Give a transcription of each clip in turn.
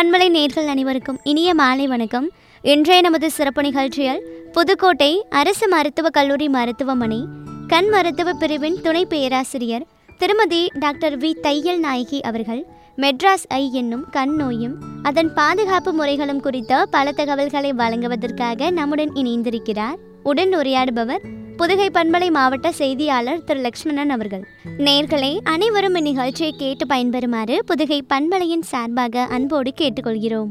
பண்பலை நேர்கள் அனைவருக்கும் இனிய மாலை வணக்கம் இன்றைய நமது சிறப்பு நிகழ்ச்சியில் புதுக்கோட்டை அரசு மருத்துவக் கல்லூரி மருத்துவமனை கண் மருத்துவ பிரிவின் துணை பேராசிரியர் திருமதி டாக்டர் வி தையல் நாயகி அவர்கள் மெட்ராஸ் ஐ என்னும் கண் நோயும் அதன் பாதுகாப்பு முறைகளும் குறித்த பல தகவல்களை வழங்குவதற்காக நம்முடன் இணைந்திருக்கிறார் உடன் உரையாடுபவர் புதுகை பண்பலை மாவட்ட செய்தியாளர் திரு லக்ஷ்மணன் அவர்கள் நேர்களே அனைவரும் இந்நிகழ்ச்சியை கேட்டு பயன்பெறுமாறு புதுகை பண்பலையின் சார்பாக அன்போடு கேட்டுக்கொள்கிறோம்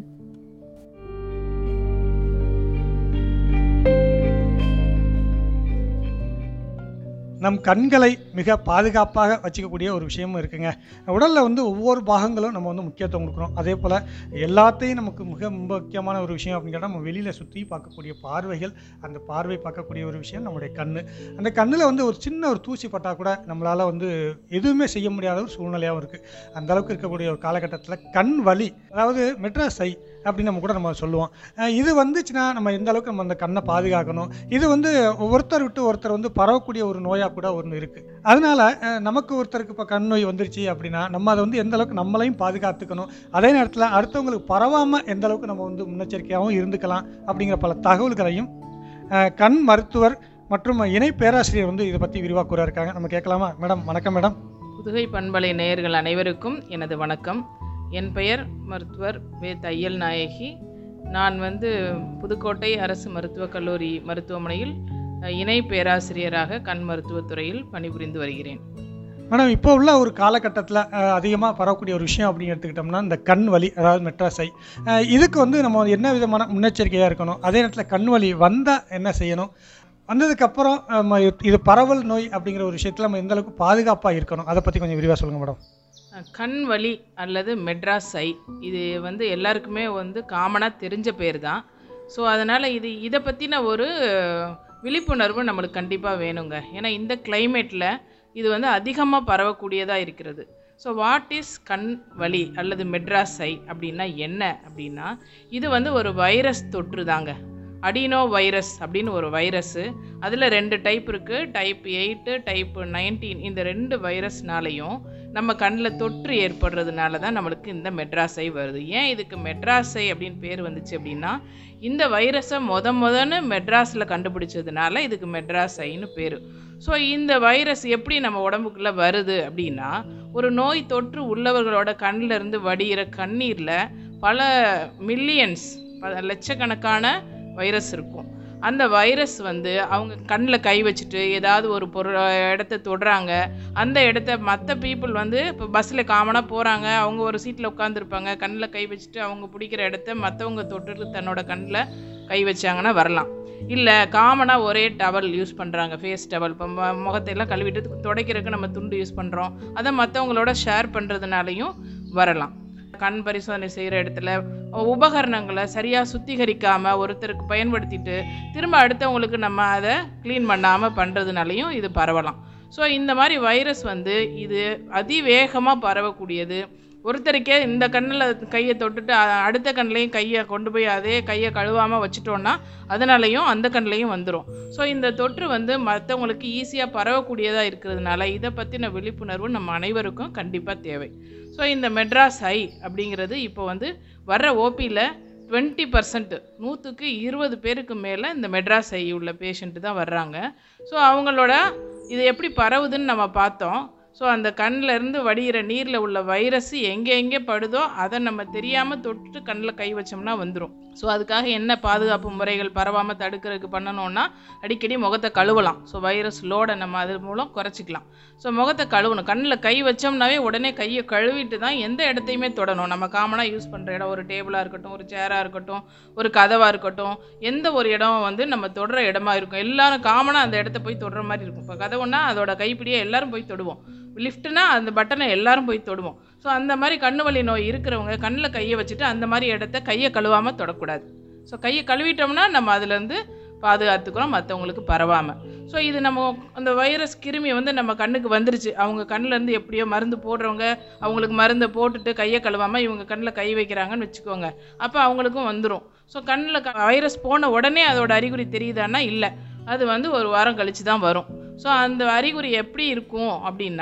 நம் கண்களை மிக பாதுகாப்பாக வச்சுக்கக்கூடிய ஒரு விஷயமும் இருக்குங்க உடலில் வந்து ஒவ்வொரு பாகங்களும் நம்ம வந்து முக்கியத்துவம் கொடுக்குறோம் அதே போல் எல்லாத்தையும் நமக்கு மிக முக்கியமான ஒரு விஷயம் அப்படின்னு கேட்டால் நம்ம வெளியில் சுற்றி பார்க்கக்கூடிய பார்வைகள் அந்த பார்வை பார்க்கக்கூடிய ஒரு விஷயம் நம்முடைய கண் அந்த கண்ணில் வந்து ஒரு சின்ன ஒரு தூசி பட்டால் கூட நம்மளால் வந்து எதுவுமே செய்ய முடியாத ஒரு சூழ்நிலையாகவும் இருக்குது அந்த அளவுக்கு இருக்கக்கூடிய ஒரு காலகட்டத்தில் கண் வலி அதாவது மெட்ராஸ் ஐ அப்படின்னு நம்ம கூட நம்ம சொல்லுவோம் அஹ் இது வந்துச்சுன்னா நம்ம எந்த அளவுக்கு நம்ம அந்த கண்ணை பாதுகாக்கணும் இது வந்து ஒருத்தர் விட்டு ஒருத்தர் வந்து பரவக்கூடிய ஒரு நோயாக கூட ஒன்று இருக்குது அதனால அஹ், நமக்கு ஒருத்தருக்கு இப்போ கண் நோய் வந்துருச்சு அப்படின்னா நம்ம அதை வந்து எந்த அளவுக்கு நம்மளையும் பாதுகாத்துக்கணும் அதே நேரத்தில் அடுத்தவங்களுக்கு பரவாமல் எந்த அளவுக்கு நம்ம வந்து முன்னெச்சரிக்கையாகவும் இருந்துக்கலாம் அப்படிங்கிற பல தகவல்களையும் அஹ், கண் மருத்துவர் மற்றும் இணை பேராசிரியர் வந்து இதை பற்றி விரிவாக கூற இருக்காங்க நம்ம கேட்கலாமா மேடம் வணக்கம் மேடம் புதுகை பண்பலை நேயர்கள் அனைவருக்கும் எனது வணக்கம் என் பெயர் மருத்துவர் வே தையல் நாயகி நான் வந்து புதுக்கோட்டை அரசு மருத்துவக் கல்லூரி மருத்துவமனையில் அஹ், இணை பேராசிரியராக கண் மருத்துவத் துறையில் பணிபுரிந்து வருகிறேன் மேடம் இப்போ உள்ள ஒரு காலகட்டத்தில் அதிகமாக பரவக்கூடிய ஒரு விஷயம் அப்படின்னு எடுத்துக்கிட்டோம்னா இந்த கண் வலி அதாவது மெட்ராஸை அஹ், இதுக்கு வந்து நம்ம என்ன விதமான முன்னெச்சரிக்கையாக இருக்கணும் அதே நேரத்தில் கண் வலி வந்தால் என்ன செய்யணும் வந்ததுக்கப்புறம் நம்ம இது பரவல் நோய் அப்படிங்கிற ஒரு விஷயத்தில் நம்ம எந்த அளவுக்கு பாதுகாப்பாக இருக்கணும் அதை பற்றி கொஞ்சம் விரிவாக சொல்லுங்கள் மேடம் அஹ், கண் வலி அல்லது மெட்ராஸ் ஐ இது வந்து எல்லாருக்குமே வந்து காமனாக தெரிஞ்ச பேர் தான் ஸோ அதனால் இது இதை பற்றின ஒரு அஹ், விழிப்புணர்வு நம்மளுக்கு கண்டிப்பாக வேணுங்க ஏன்னா இந்த கிளைமேட்டில் இது வந்து அதிகமாக பரவக்கூடியதாக இருக்கிறது ஸோ வாட் இஸ் கண் வலி அல்லது மெட்ராஸ் ஐ அப்படின்னா என்ன அப்படின்னா இது வந்து ஒரு வைரஸ் தொற்று தாங்க அடினோ வைரஸ் அப்படின்னு ஒரு வைரஸ்ஸு அதில் ரெண்டு டைப் இருக்குது டைப் எயிட்டு டைப் நைன்டீன் இந்த ரெண்டு வைரஸ்னாலையும் நம்ம கண்ணில் தொற்று ஏற்படுறதுனால தான் நம்மளுக்கு இந்த மெட்ராஸை வருது ஏன் இதுக்கு மெட்ராஸை அப்படின்னு பேர் வந்துச்சு அப்படின்னா இந்த வைரஸை முத முதன்னு மெட்ராஸில் கண்டுபிடிச்சதுனால இதுக்கு மெட்ராஸைன்னு பேர் ஸோ இந்த வைரஸ் எப்படி நம்ம உடம்புக்குள்ளே வருது அப்படின்னா ஒரு நோய் தொற்று உள்ளவர்களோட கண்ணில் இருந்து வடிகிற கண்ணீரில் பல மில்லியன்ஸ் பல லட்சக்கணக்கான வைரஸ் இருக்கும் அந்த வைரஸ் வந்து அவங்க கண்ணில் கை வச்சுட்டு ஏதாவது ஒரு பொருள் இடத்த தொடுறாங்க அந்த இடத்த மற்ற பீப்புள் வந்து இப்போ பஸ்ஸில் காமனாக போகிறாங்க அவங்க ஒரு சீட்டில் உட்காந்துருப்பாங்க கண்ணில் கை வச்சுட்டு அவங்க பிடிக்கிற இடத்த மற்றவங்க தொட்டு தன்னோட கண்ணில் கை வச்சாங்கன்னா வரலாம் இல்லை காமனாக ஒரே டவல் யூஸ் பண்ணுறாங்க ஃபேஸ் டவல் இப்போ மு- முகத்தையெல்லாம் கழுவிட்டு துடைக்கிறதுக்கு நம்ம துண்டு யூஸ் பண்ணுறோம் அதை மற்றவங்களோட ஷேர் பண்ணுறதுனாலையும் வரலாம் கண் பரிசோதனை செய்கிற இடத்துல உபகரணங்களை சரியாக சுத்திகரிக்காமல் ஒருத்தருக்கு பயன்படுத்திட்டு திரும்ப அடுத்தவங்களுக்கு நம்ம அதை க்ளீன் பண்ணாமல் பண்ணுறதுனாலையும் இது பரவலாம் ஸோ இந்த மாதிரி வைரஸ் வந்து இது அதிவேகமாக பரவக்கூடியது ஒருத்தருக்கே இந்த கண்ணில் கையை தொட்டுட்டு அ- அடுத்த கண்ணிலையும் கையை கொண்டு போய் அதே கையை கழுவாமல் வச்சுட்டோன்னா அதனாலையும் அந்த கண்ணிலையும் வந்துடும் ஸோ இந்த தொற்று வந்து மற்றவங்களுக்கு ஈஸியாக பரவக்கூடியதாக இருக்கிறதுனால இதை பற்றின விழிப்புணர்வு நம்ம அனைவருக்கும் கண்டிப்பாக தேவை ஸோ இந்த மெட்ராஸ் ஐ அப்படிங்கிறது இப்போ வந்து வர்ற ஓபியில் டுவெண்ட்டி பர்சன்ட் நூற்றுக்கு இருபது பேருக்கு மேலே இந்த மெட்ராஸ் ஐ உள்ள பேஷண்ட்டு தான் வர்றாங்க ஸோ அவங்களோட இது எப்படி பரவுதுன்னு நம்ம பார்த்தோம் ஸோ அந்த கண்ணில் இருந்து வடிகிற நீரில் உள்ள வைரஸ் எங்கே எங்கே படுதோ அதை நம்ம தெரியாமல் தொட்டு கண்ணில் கை வச்சோம்னா வந்துடும் ஸோ அதுக்காக என்ன பாதுகாப்பு முறைகள் பரவாமல் தடுக்கிறதுக்கு பண்ணணும்னா அடிக்கடி முகத்தை கழுவலாம் ஸோ வைரஸ் லோடை நம்ம அது மூலம் குறைச்சிக்கலாம் ஸோ முகத்தை கழுவணும் கண்ணில் கை வச்சோம்னாவே உடனே கையை கழுவிட்டு தான் எந்த இடத்தையுமே தொடணும் நம்ம காமனாக யூஸ் பண்ணுற இடம் ஒரு டேபிளாக இருக்கட்டும் ஒரு சேராக இருக்கட்டும் ஒரு கதவாக இருக்கட்டும் எந்த ஒரு இடம் வந்து நம்ம தொடுற இடமா இருக்கும் எல்லாரும் காமனாக அந்த இடத்த போய் தொடுற மாதிரி இருக்கும் இப்போ கதவுன்னா அதோட கைப்பிடியே எல்லாரும் போய் தொடுவோம் லிஃப்ட்னா அந்த பட்டனை எல்லாரும் போய் தொடுவோம் ஸோ அந்த மாதிரி கண்ணு வலி நோய் இருக்கிறவங்க கண்ணில் கையை வச்சுட்டு அந்த மாதிரி இடத்த கையை கழுவாமல் தொடக்கூடாது ஸோ கையை கழுவிட்டோம்னா நம்ம அதுலேருந்து பாதுகாத்துக்கிறோம் மற்றவங்களுக்கு பரவாமல் ஸோ இது நம்ம அந்த வைரஸ் கிருமி வந்து நம்ம கண்ணுக்கு வந்துருச்சு அவங்க கண்ணுல இருந்து எப்படியோ மருந்து போடுறவங்க அவங்களுக்கு மருந்தை போட்டுட்டு கையை கழுவாமல் இவங்க கண்ணில் கை வைக்கிறாங்கன்னு வச்சுக்கோங்க அப்போ அவங்களுக்கும் வந்துடும் ஸோ கண்ணில் வைரஸ் போன உடனே அதோட அறிகுறி தெரியுதான்னா இல்லை அது வந்து ஒரு வாரம் கழிச்சு தான் வரும் ஸோ அந்த அறிகுறி எப்படி இருக்கும் அப்படின்னா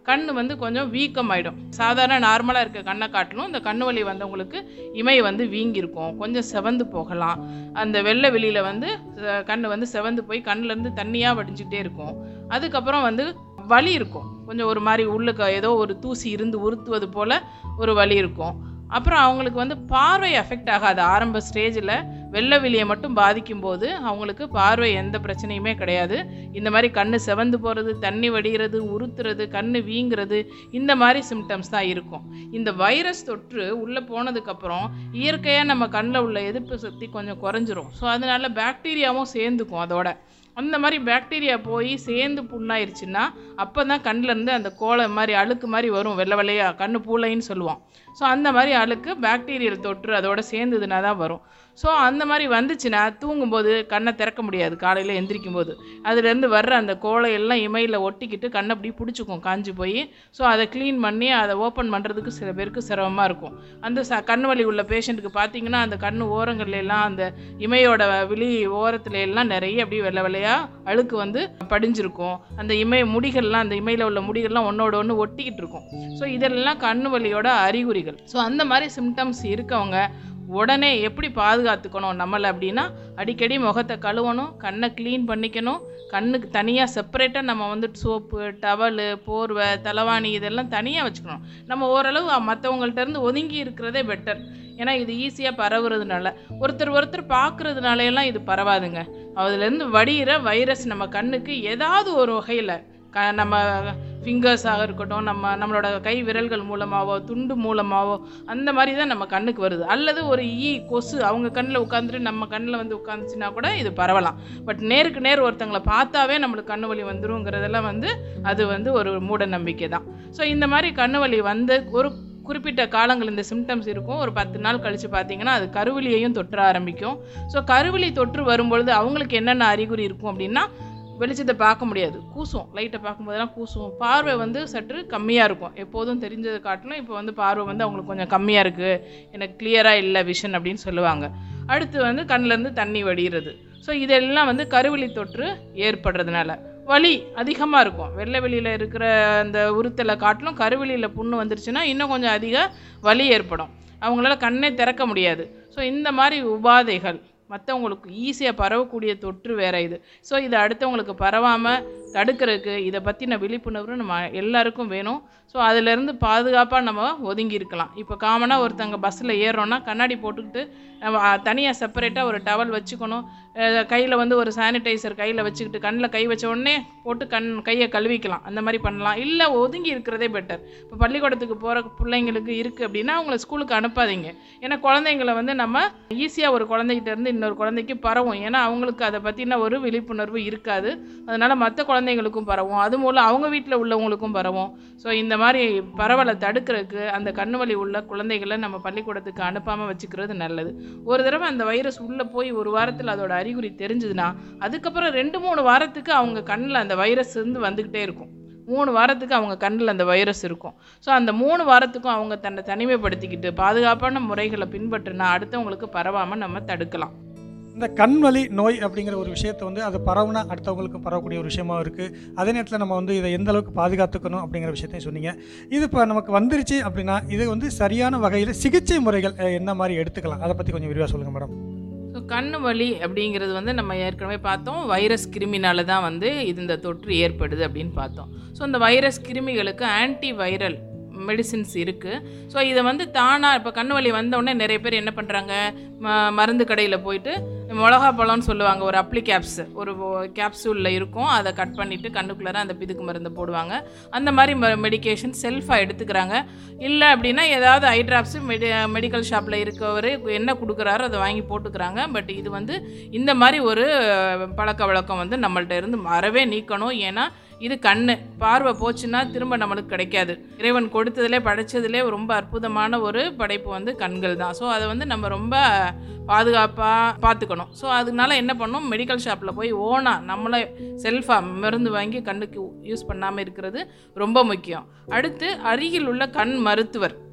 கண் வந்து கொஞ்சம் வீக்கமாயிடும் சாதாரண நார்மலாக இருக்க கண்ணை காட்டிலும் இந்த கண்ணு வலி வந்தவங்களுக்கு இமை வந்து வீங்கியிருக்கும் கொஞ்சம் செவந்து போகலாம் அந்த வெள்ளை வெளியில் வந்து அஹ், கண்ணு வந்து செவந்து போய் கண்ணுலேருந்து தண்ணியாக வடிஞ்சிக்கிட்டே இருக்கும் அதுக்கப்புறம் வந்து வலி இருக்கும் கொஞ்சம் ஒரு மாதிரி உள்ளுக்கு ஏதோ ஒரு தூசி இருந்து உறுத்துவது போல் ஒரு வலி இருக்கும் அப்புறம் அவங்களுக்கு வந்து பார்வை அஃபெக்ட் ஆகாது ஆரம்ப ஸ்டேஜில் வெள்ளை வெளியை மட்டும் பாதிக்கும் போது அவங்களுக்கு பார்வை எந்த பிரச்சனையுமே கிடையாது இந்த மாதிரி கண்ணு செவந்து போகிறது தண்ணி வடிகிறது உறுத்துறது கண்ணு வீங்குறது இந்த மாதிரி சிம்டம்ஸ் தான் இருக்கும் இந்த வைரஸ் தொற்று உள்ளே போனதுக்கப்புறம் இயற்கையாக நம்ம கண்ணில் உள்ள எதிர்ப்பு சக்தி கொஞ்சம் குறைஞ்சிரும் ஸோ அதனால பாக்டீரியாவும் சேர்ந்துக்கும் அதோட அந்த மாதிரி பாக்டீரியா போய் சேர்ந்து புண்ணாயிருச்சுன்னா அப்போ தான் கண்ணிலேருந்து அந்த கோலை மாதிரி அழுக்கு மாதிரி வரும் வெள்ளை வெள்ளையா கண்ணு பூளைன்னு சொல்லுவோம் ஸோ அந்த மாதிரி அழுக்கு பாக்டீரியல் தொற்று அதோட சேர்ந்ததுனா தான் வரும் ஸோ அந்த மாதிரி வந்துச்சுன்னா தூங்கும்போது கண்ணை திறக்க முடியாது காலையில் எந்திரிக்கும் போது அதுலேருந்து வர்ற அந்த கோலை எல்லாம் இமையில் ஒட்டிக்கிட்டு கண்ணை அப்படி பிடிச்சிக்கும் காஞ்சு போய் ஸோ அதை க்ளீன் பண்ணி அதை ஓப்பன் பண்ணுறதுக்கு சில பேருக்கு சிரமமாக இருக்கும் அந்த ச கண் வலி உள்ள பேஷண்ட்டுக்கு பார்த்தீங்கன்னா அந்த கண் ஓரங்கள்ல எல்லாம் அந்த இமையோட விழி ஓரத்துல எல்லாம் நிறைய அப்படியே வெள்ளை வெள்ளையா அழுக்கு வந்து படிஞ்சிருக்கும் அந்த இமை முடிகள்லாம் அந்த இமையில் உள்ள முடிகள்லாம் ஒன்றோட ஒன்று ஒட்டிக்கிட்டு இருக்கும் ஸோ இதெல்லாம் கண்ணு வலியோட அறிகுறிகள் ஸோ அந்த மாதிரி சிம்டம்ஸ் இருக்கவங்க உடனே எப்படி பாதுகாத்துக்கணும் நம்மளை அப்படின்னா அடிக்கடி முகத்தை கழுவணும் கண்ணை க்ளீன் பண்ணிக்கணும் கண்ணுக்கு தனியாக செப்பரேட்டாக நம்ம வந்துட்டு சோப்பு டவலு போர்வை தலைவாணி இதெல்லாம் தனியாக வச்சுக்கணும் நம்ம ஓரளவு மற்றவங்கள்ட்ட இருந்து ஒதுங்கி இருக்கிறதே பெட்டர் ஏன்னா இது ஈஸியாக பரவுறதுனால ஒருத்தர் ஒருத்தர் பார்க்குறதுனால எல்லாம் இது பரவாதுங்க அதுலேருந்து வடிகிற வைரஸ் நம்ம கண்ணுக்கு ஏதாவது ஒரு வகையில் க நம்ம ஃபிங்கர்ஸாக இருக்கட்டும் நம்ம நம்மளோட கை விரல்கள் மூலமாவோ துண்டு மூலமாவோ அந்த மாதிரி தான் நம்ம கண்ணுக்கு வருது அல்லது ஒரு ஈ கொசு அவங்க கண்ணில் உட்காந்துட்டு நம்ம கண்ணில் வந்து உட்காந்துச்சுன்னா கூட இது பரவலாம் பட் நேருக்கு நேர் ஒருத்தங்களை பார்த்தாவே நம்மளுக்கு கண்ணு வலி வந்துருங்கிறதெல்லாம் வந்து அது வந்து ஒரு மூட நம்பிக்கை தான் ஸோ இந்த மாதிரி கண்ணு வலி வந்து ஒரு குறிப்பிட்ட காலங்கள் இந்த சிம்டம்ஸ் இருக்கும் ஒரு பத்து நாள் கழித்து பார்த்தீங்கன்னா அது கருவிலியையும் தொற்ற ஆரம்பிக்கும் ஸோ கருவிலி தொற்று வரும்பொழுது அவங்களுக்கு என்னென்ன அறிகுறி இருக்கும் அப்படின்னா வெளிச்சத்தை பார்க்க முடியாது கூசும் லைட்டை பார்க்கும்போதெல்லாம் கூசும் பார்வை வந்து சற்று கம்மியாக இருக்கும் எப்போதும் தெரிஞ்சதை காட்டிலும் இப்போ வந்து பார்வை வந்து அவங்களுக்கு கொஞ்சம் கம்மியாக இருக்குது எனக்கு கிளியராக இல்லை விஷன் அப்படின்னு சொல்லுவாங்க அடுத்து வந்து கண்ணிலேருந்து தண்ணி வடிகிறது ஸோ இதெல்லாம் வந்து கருவிலி தொற்று ஏற்படுறதுனால வலி அதிகமாக இருக்கும் வெள்ளை வெளியில் இருக்கிற அந்த உறுத்தலை காட்டிலும் கருவிலியில் புண்ணு வந்துருச்சுன்னா இன்னும் கொஞ்சம் அதிக வலி ஏற்படும் அவங்களால கண்ணே திறக்க முடியாது ஸோ இந்த மாதிரி உபாதைகள் மற்றவங்களுக்கு ஈஸியாக பரவக்கூடிய தொற்று வேற இது ஸோ இது அடுத்தவங்களுக்கு பரவாமல் தடுக்கிறதுக்கு இதை பற்றின விழிப்புணர்வு நம்ம எல்லாருக்கும் வேணும் ஸோ அதிலேருந்து பாதுகாப்பாக நம்ம ஒதுங்கி இருக்கலாம் இப்போ காமனாக ஒருத்தங்க பஸ்ஸில் ஏறுறோன்னா கண்ணாடி போட்டுக்கிட்டு நம்ம தனியாக செப்பரேட்டாக ஒரு டவல் வச்சுக்கணும் கையில் வந்து ஒரு சானிடைசர் கையில் வச்சுக்கிட்டு கண்ணில் கை வச்ச உடனே போட்டு கண் கையை கழுவிக்கலாம் அந்த மாதிரி பண்ணலாம் இல்லை ஒதுங்கி இருக்கிறதே பெட்டர் இப்போ பள்ளிக்கூடத்துக்கு போகிற பிள்ளைங்களுக்கு இருக்குது அப்படின்னா அவங்கள ஸ்கூலுக்கு அனுப்பாதீங்க ஏன்னா குழந்தைங்களை வந்து நம்ம ஈஸியாக ஒரு குழந்தைகிட்ட இருந்து இன்னொரு குழந்தைக்கு பரவும் ஏன்னா அவங்களுக்கு அதை பற்றின ஒரு விழிப்புணர்வு இருக்காது அதனால் மற்ற குழந்தைங்களுக்கும் பரவும் அது மூலம் அவங்க வீட்டில் உள்ளவங்களுக்கும் பரவும் ஸோ இந்த மாதிரி பரவலை தடுக்கிறதுக்கு அந்த கண்ணு வலி உள்ள குழந்தைகளை நம்ம பள்ளிக்கூடத்துக்கு அனுப்பாமல் வச்சுக்கிறது நல்லது ஒரு தடவை அந்த வைரஸ் உள்ளே போய் ஒரு வாரத்தில் அதோட அறிகுறி தெரிஞ்சுதுன்னா அதுக்கப்புறம் ரெண்டு மூணு வாரத்துக்கு அவங்க கண்ணில் அந்த வைரஸ் இருந்து வந்துக்கிட்டே இருக்கும் மூணு வாரத்துக்கு அவங்க கண்ணில் அந்த வைரஸ் இருக்கும் ஸோ அந்த மூணு வாரத்துக்கும் அவங்க தன்னை தனிமைப்படுத்திக்கிட்டு பாதுகாப்பான முறைகளை பின்பற்றினா அடுத்தவங்களுக்கு பரவாமல் நம்ம தடுக்கலாம் இந்த கண்வலி நோய் அப்படிங்கிற ஒரு விஷயத்தை வந்து அது பரவுனா அடுத்தவங்களுக்கு பரவக்கூடிய ஒரு விஷயமா இருக்குது அதே நேரத்தில் நம்ம வந்து இதை எந்த அளவுக்கு பாதுகாத்துக்கணும் அப்படிங்கிற விஷயத்தையும் சொன்னீங்க இது இப்போ நமக்கு வந்துருச்சு அப்படின்னா இது வந்து சரியான வகையில் சிகிச்சை முறைகள் அஹ், என்ன மாதிரி எடுத்துக்கலாம் அதை பற்றி கொஞ்சம் விரிவாக சொல்லுங்கள் மேடம் ஸோ கண்ணு வலி அப்படிங்கிறது வந்து நம்ம ஏற்கனவே பார்த்தோம் வைரஸ் கிருமினால தான் வந்து இது இந்த தொற்று ஏற்படுது அப்படின்னு பார்த்தோம் ஸோ இந்த வைரஸ் கிருமிகளுக்கு ஆன்டி வைரல் மெடிசின்ஸ் இருக்குது ஸோ இதை வந்து தானாக இப்போ கண்ணு வலி வந்தோடனே நிறைய பேர் என்ன பண்ணுறாங்க ம மருந்து கடையில் போயிட்டு மிளகா பழம்னு சொல்லுவாங்க ஒரு அப்ளி கேப்ஸ் ஒரு கேப்சூலில் இருக்கும் அதை கட் பண்ணிவிட்டு கண்ணுக்குள்ளார அந்த பிதுக்கு மருந்து போடுவாங்க அந்த மாதிரி மெடிகேஷன் செல்ஃபாக எடுத்துக்கிறாங்க இல்லை அப்படின்னா ஏதாவது ஐ ட்ராப்ஸு மெடி மெடிக்கல் ஷாப்பில் இருக்கவர் என்ன கொடுக்குறாரோ அதை வாங்கி போட்டுக்கிறாங்க பட் இது வந்து இந்த மாதிரி ஒரு பழக்க வழக்கம் வந்து நம்மள்ட்ட இருந்து அறவே நீக்கணும் ஏன்னா இது கண்ணு பார்வை போச்சுன்னா திரும்ப நம்மளுக்கு கிடைக்காது இறைவன் கொடுத்ததிலே படைச்சதிலே ரொம்ப அற்புதமான ஒரு படைப்பு வந்து கண்கள் தான் ஸோ அதை வந்து நம்ம ரொம்ப பாதுகாப்பாக பார்த்துக்கணும் ஸோ அதனால என்ன பண்ணணும் மெடிக்கல் ஷாப்பில் போய் ஓனாக நம்மளே செல்ஃபாக மருந்து வாங்கி கண்ணுக்கு யூஸ் பண்ணாமல் இருக்கிறது ரொம்ப முக்கியம் அடுத்து அருகில் உள்ள கண் மருத்துவர்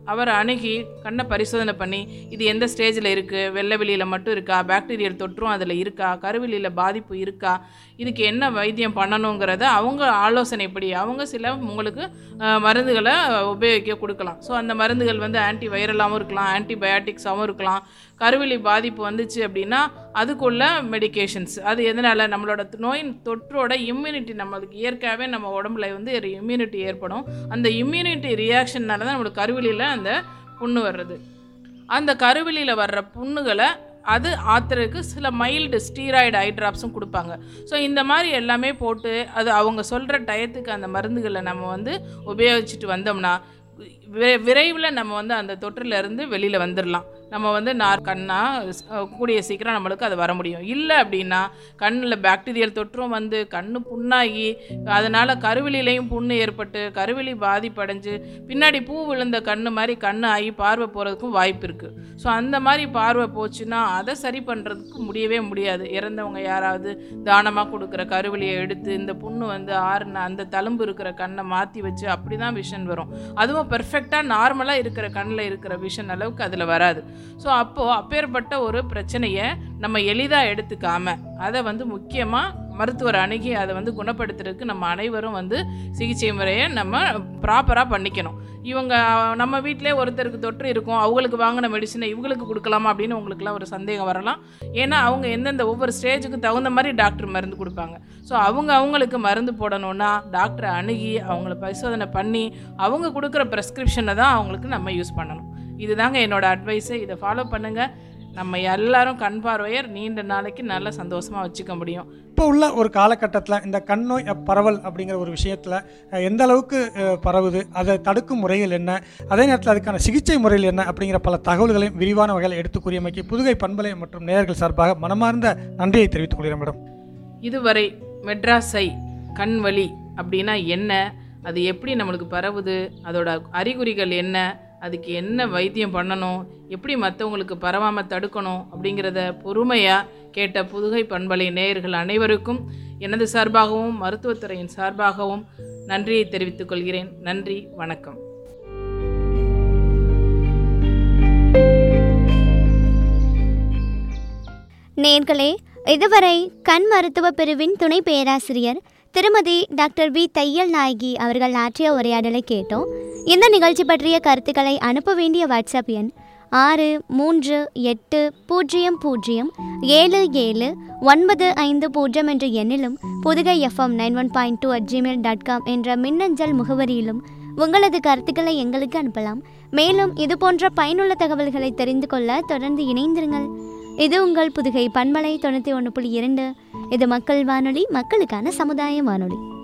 அவரை அணுகி கண்ணை பரிசோதனை பண்ணி இது எந்த ஸ்டேஜில் இருக்குது வெள்ளை வெளியில் மட்டும் இருக்கா பாக்டீரியல் தொற்றும் அதில் இருக்கா கருவெளியில் பாதிப்பு இருக்கா இதுக்கு என்ன வைத்தியம் பண்ணணுங்கிறத அவங்க ஆலோசனைப்படி அவங்க சில உங்களுக்கு அஹ், மருந்துகளை உபயோகிக்க கொடுக்கலாம் ஸோ அந்த மருந்துகள் வந்து ஆன்டி வைரலாகவும் இருக்கலாம் ஆன்டிபயாட்டிக்ஸாகவும் இருக்கலாம் கருவெளி பாதிப்பு வந்துச்சு அப்படின்னா அதுக்குள்ள மெடிகேஷன்ஸ் அது எதனால் நம்மளோட நோயின் தொற்றோட இம்யூனிட்டி நம்மளுக்கு இயற்கையாகவே நம்ம உடம்புல வந்து ஒரு இம்யூனிட்டி ஏற்படும் அந்த இம்யூனிட்டி ரியாக்ஷன்னால தான் நம்மளுக்கு கருவெளியில் அந்த புண்ணு வர்றது அந்த கருவெளியில் வர்ற புண்ணுகளை அது ஆத்துறதுக்கு சில மைல்டு ஸ்டீராய்டு ஐ ட்ராப்ஸும் கொடுப்பாங்க ஸோ இந்த மாதிரி எல்லாமே போட்டு அது அவங்க சொல்கிற டயத்துக்கு அந்த மருந்துகளை நம்ம வந்து உபயோகிச்சுட்டு வந்தோம்னா வி- விரைவில் நம்ம வந்து அந்த தொற்றுல இருந்து வெளியில் வந்துடலாம் நம்ம வந்து நார் கண்ணா ஸ்- கூடிய சீக்கிரம் நம்மளுக்கு அது வர முடியும் இல்லை அப்படின்னா கண்ணில் பாக்டீரியல் தொற்றும் வந்து கண்ணு புண்ணாகி அதனால் கருவிலையும் புண்ணு ஏற்பட்டு கருவிலி பாதிப்படைஞ்சு பின்னாடி பூ விழுந்த கண்ணு மாதிரி கண்ணு ஆகி பார்வை போகிறதுக்கும் வாய்ப்பு இருக்குது ஸோ அந்த மாதிரி பார்வை போச்சுன்னா அதை சரி பண்ணுறதுக்கு முடியவே முடியாது இறந்தவங்க யாராவது தானமாக கொடுக்குற கருவிலியை எடுத்து இந்த புண்ணு வந்து ஆறுன அந்த தழும்பு இருக்கிற கண்ணை மாற்றி வச்சு அப்படி தான் விஷன் வரும் அதுவும் பெர்ஃபெக்டாக நார்மலாக இருக்கிற கண்ணில் இருக்கிற விஷன் அளவுக்கு அதில் வராது ஸோ அப்போது அப்பேற்பட்ட ஒரு பிரச்சனையை நம்ம எளிதாக எடுத்துக்காம அதை வந்து முக்கியமாக மருத்துவர் அணுகி அதை வந்து குணப்படுத்துறதுக்கு நம்ம அனைவரும் வந்து சிகிச்சை முறையை நம்ம ப்ராப்பராக பண்ணிக்கணும் இவங்க நம்ம வீட்டிலே ஒருத்தருக்கு தொற்று இருக்கும் அவங்களுக்கு வாங்கின மெடிசனை இவங்களுக்கு கொடுக்கலாமா அப்படின்னு உங்களுக்குலாம் ஒரு சந்தேகம் வரலாம் ஏன்னா அவங்க எந்தெந்த ஒவ்வொரு ஸ்டேஜுக்கு தகுந்த மாதிரி டாக்டர் மருந்து கொடுப்பாங்க ஸோ அவங்க அவங்களுக்கு மருந்து போடணும்னா டாக்டரை அணுகி அவங்கள பரிசோதனை பண்ணி அவங்க கொடுக்குற ப்ரெஸ்கிரிப்ஷனை தான் அவங்களுக்கு நம்ம யூஸ் பண்ணணும் இதுதாங்க என்னோட அட்வைஸு இதை ஃபாலோ பண்ணுங்கள் நம்ம எல்லாரும் கண் பார்வையர் நீண்ட நாளைக்கு நல்ல சந்தோஷமாக வச்சுக்க முடியும் இப்போ உள்ள ஒரு காலகட்டத்தில் இந்த கண் நோய் பரவல் அப்படிங்கிற ஒரு விஷயத்தில் எந்த அளவுக்கு அஹ், பரவுது அதை தடுக்கும் முறைகள் என்ன அதே நேரத்தில் அதுக்கான சிகிச்சை முறைகள் என்ன அப்படிங்கிற பல தகவல்களையும் விரிவான வகையில் எடுத்து கூறியமைக்கு புதுகை பண்பலை மற்றும் நேயர்கள் சார்பாக மனமார்ந்த நன்றியை தெரிவித்துக் கொள்கிறேன் மேடம் இதுவரை மெட்ராஸை கண் வலி அப்படின்னா என்ன அது எப்படி நம்மளுக்கு பரவுது அதோட அறிகுறிகள் என்ன அதுக்கு என்ன வைத்தியம் பண்ணணும் எப்படி மற்றவங்களுக்கு பரவாமல் தடுக்கணும் அப்படிங்கிறத பொறுமையாக கேட்ட புதுகை பண்பலை நேயர்கள் அனைவருக்கும் எனது சார்பாகவும் மருத்துவத்துறையின் சார்பாகவும் நன்றியை தெரிவித்துக் கொள்கிறேன் நன்றி வணக்கம் நேர்களே இதுவரை கண் மருத்துவ பிரிவின் துணை பேராசிரியர் திருமதி டாக்டர் வி தையல் நாயகி அவர்கள் ஆற்றிய உரையாடலை கேட்டோம் இந்த நிகழ்ச்சி பற்றிய கருத்துக்களை அனுப்ப வேண்டிய வாட்ஸ்அப் எண் ஆறு மூன்று எட்டு பூஜ்ஜியம் பூஜ்ஜியம் ஏழு ஏழு ஒன்பது ஐந்து பூஜ்ஜியம் என்ற எண்ணிலும் Pudugai FM nine one point two at Gmail dot com என்ற மின்னஞ்சல் முகவரியிலும் உங்களது கருத்துக்களை எங்களுக்கு அனுப்பலாம் மேலும் இது போன்ற பயனுள்ள தகவல்களை தெரிந்து கொள்ள தொடர்ந்து இணைந்திருங்கள் இது உங்கள் புதுகை பண்பலை தொண்ணூற்றி ஒன்று புள்ளி இரண்டு இது மக்கள் வானொலி மக்களுக்கான சமுதாய வானொலி